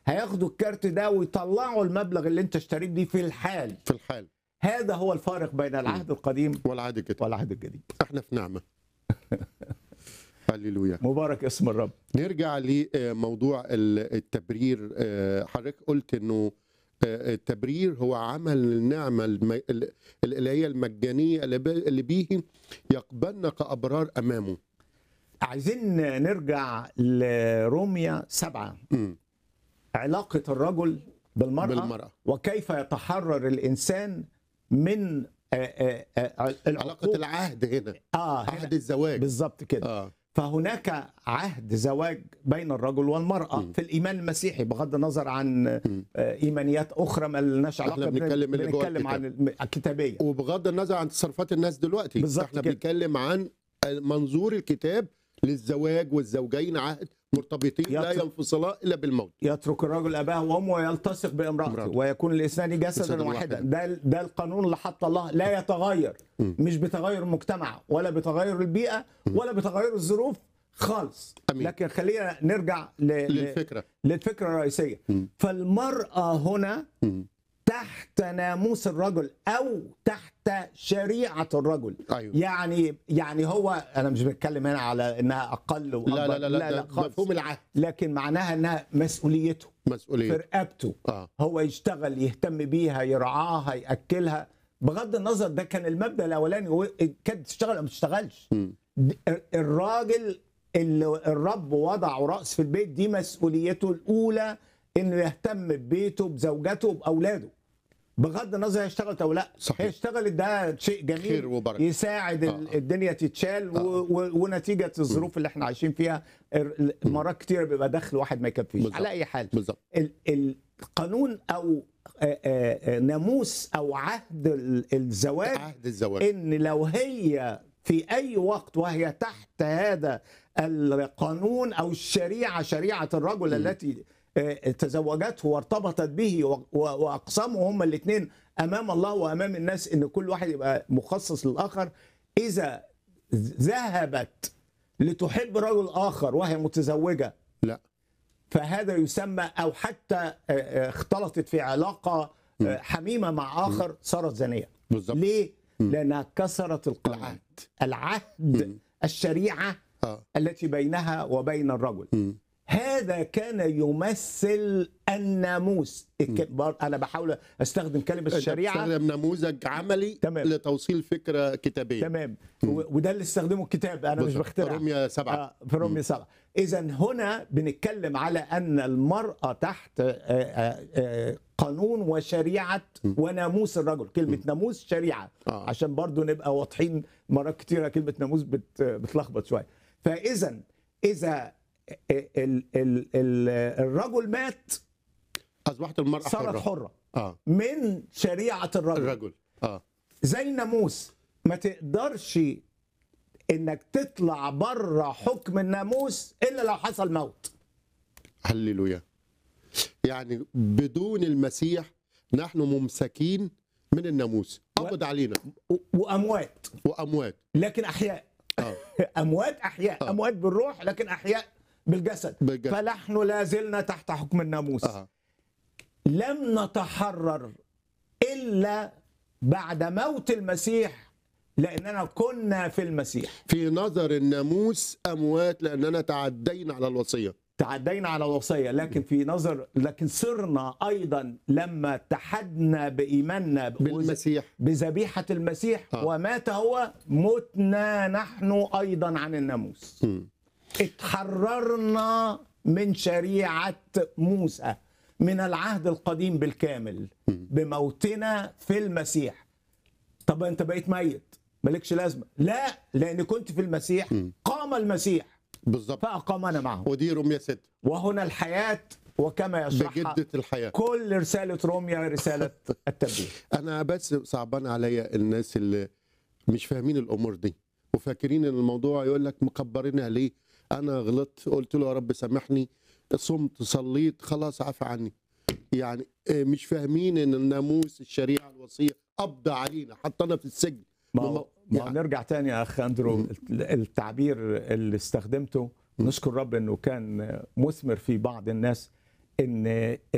هياخدوا الكارت ده ويطلعوا المبلغ اللي انت اشتريت بيه في الحال في الحال هذا هو الفارق بين العهد القديم والعادة كده والعهد الجديد احنا في نعمة هللويا مبارك اسم الرب نرجع لموضوع ال- التبرير آه، حضرتك قلت انه آه، التبرير هو عمل النعمة الم- ال- الإلهية المجانية اللي ب- اللي بيه يقبلنا كأبرار أمامه عايزين نرجع لروميا سبعة مم. علاقة الرجل بالمرأة, بالمرأة وكيف يتحرر الإنسان من آه، آه، آه، علاقة العقوق العهد هنا آه هنا عهد الزواج بالظبط كده اه فهناك عهد زواج بين الرجل والمرأة م. في الإيمان المسيحي بغض النظر عن آه، م. إيمانيات أخرى ما لناش إحنا علاقة بنتكلم اللي جوه بنتكلم عن الم- الكتابية وبغض النظر عن تصرفات الناس دلوقتي بالظبط احنا كده. بنتكلم عن منظور الكتاب للزواج والزوجين عهد مرتبطين لا يطلق- ينفصلا الا بالموت يترك الرجل أباه وأمه ويلتصق بامرأته امرأته. ويكون الاثنان جسدا جسداً واحدا واحداً. ده ده القانون اللي حط الله لا يتغير م. مش بتغير المجتمع ولا بتغير البيئة ولا بتغير الظروف خالص أمين. لكن خلينا نرجع ل... ل... للفكره للفكرة الرئيسية م. فالمرأة هنا م. تحت ناموس الرجل او تحت شريعه الرجل ايوه يعني يعني هو انا مش بتكلم هنا على انها اقل وأكبر. لا لا لا, لا, لا, لا خالص. مفهوم العهد لكن معناها انها مسؤوليته في مسؤوليه رقبته اه هو يشتغل يهتم بيها يرعاها ياكلها بغض النظر ده كان المبدا الاولاني هو كانت تشتغل او ما تشتغلش م. الراجل اللي الرب وضعه راس في البيت دي مسؤوليته الاولى انه يهتم ببيته بزوجته باولاده بغض النظر هي اشتغلت او لا صحيح. هي اشتغلت ده شيء جميل خير وبركه يساعد آه. آه. الدنيا تتشال و... و... ونتيجه الظروف اللي احنا عايشين فيها ال- مرات كتير بيبقى دخل واحد ما يكفيش بالظبط. على اي حال بالظبط ال- القانون او آه، آه، آه، ناموس او عهد ال- الزواج عهد الزواج ان لو هي في اي وقت وهي تحت هذا القانون او الشريعه شريعه الرجل التي آه، تزوجته وارتبطت به و- و- واقسموا هما الاثنين امام الله وامام الناس ان كل واحد يبقى مخصص للاخر اذا ذهبت لتحب رجل اخر وهي متزوجه لا فهذا يسمى او حتى آه، آه، اختلطت في علاقه آه، حميمه مع اخر صارت زانيه بالظبط ليه؟ لانها كسرت القواعد العهد مم. الشريعه اه التي بينها وبين الرجل م. هذا كان يمثل الناموس الك- بر- انا بحاول استخدم كلمه الشريعه استخدم نموذج عملي تمام. لتوصيل فكره كتابيه تمام و- وده اللي استخدمه الكتاب انا مش بالظبط. بخترع روميا سبعة آه، في رومية سبعة إذا هنا بنتكلم على أن المرأة تحت آه، آه، آه، قانون وشريعة وناموس الرجل كلمة ناموس شريعة آه. عشان برضو نبقى واضحين مرات كتيرة كلمة ناموس بت بتلخبط شوية فإذا إذا ال- ال- ال- الرجل مات اصبحت المراه صارت حره حرة اه من شريعة الرجل الرجل اه زي الناموس ما تقدرش انك تطلع بره حكم الناموس الا لو حصل موت هللويا يعني بدون المسيح نحن ممسكين من الناموس قبض علينا و- واموات واموات لكن احياء اه اموات احياء آه. اموات بالروح لكن احياء بالجسد بالجسد. فنحن لا زلنا تحت حكم الناموس اه لم نتحرر الا بعد موت المسيح لاننا كنا في المسيح في نظر الناموس اموات لاننا تعدينا على الوصيه تعدينا على الوصية لكن في نظر لكن صرنا أيضا لما اتحدنا بإيماننا بالمسيح بذبيحة المسيح آه. ومات هو متنا نحن أيضا عن الناموس مم. اتحررنا من شريعة موسى من العهد القديم بالكامل بموتنا في المسيح طب أنت بقيت ميت مالكش لازمة لا لأن كنت في المسيح قام المسيح بالظبط فأقامنا معه ودي روميا 6 وهنا الحياة وكما يشرحها بجده الحياه كل رسالة روميا رسالة التبديل انا بس صعبان عليا الناس اللي مش فاهمين الامور دي وفاكرين ان الموضوع يقول لك مكبرينها ليه انا غلطت قلت له يا رب سامحني صمت صليت خلاص عفى عني يعني آه، مش فاهمين ان الناموس الشريعه الوصيه قبض علينا حطنا في السجن ما هو ما هو يعني- نرجع تاني يا اخ اندرو التعبير اللي استخدمته نشكر رب انه كان مثمر في بعض الناس ان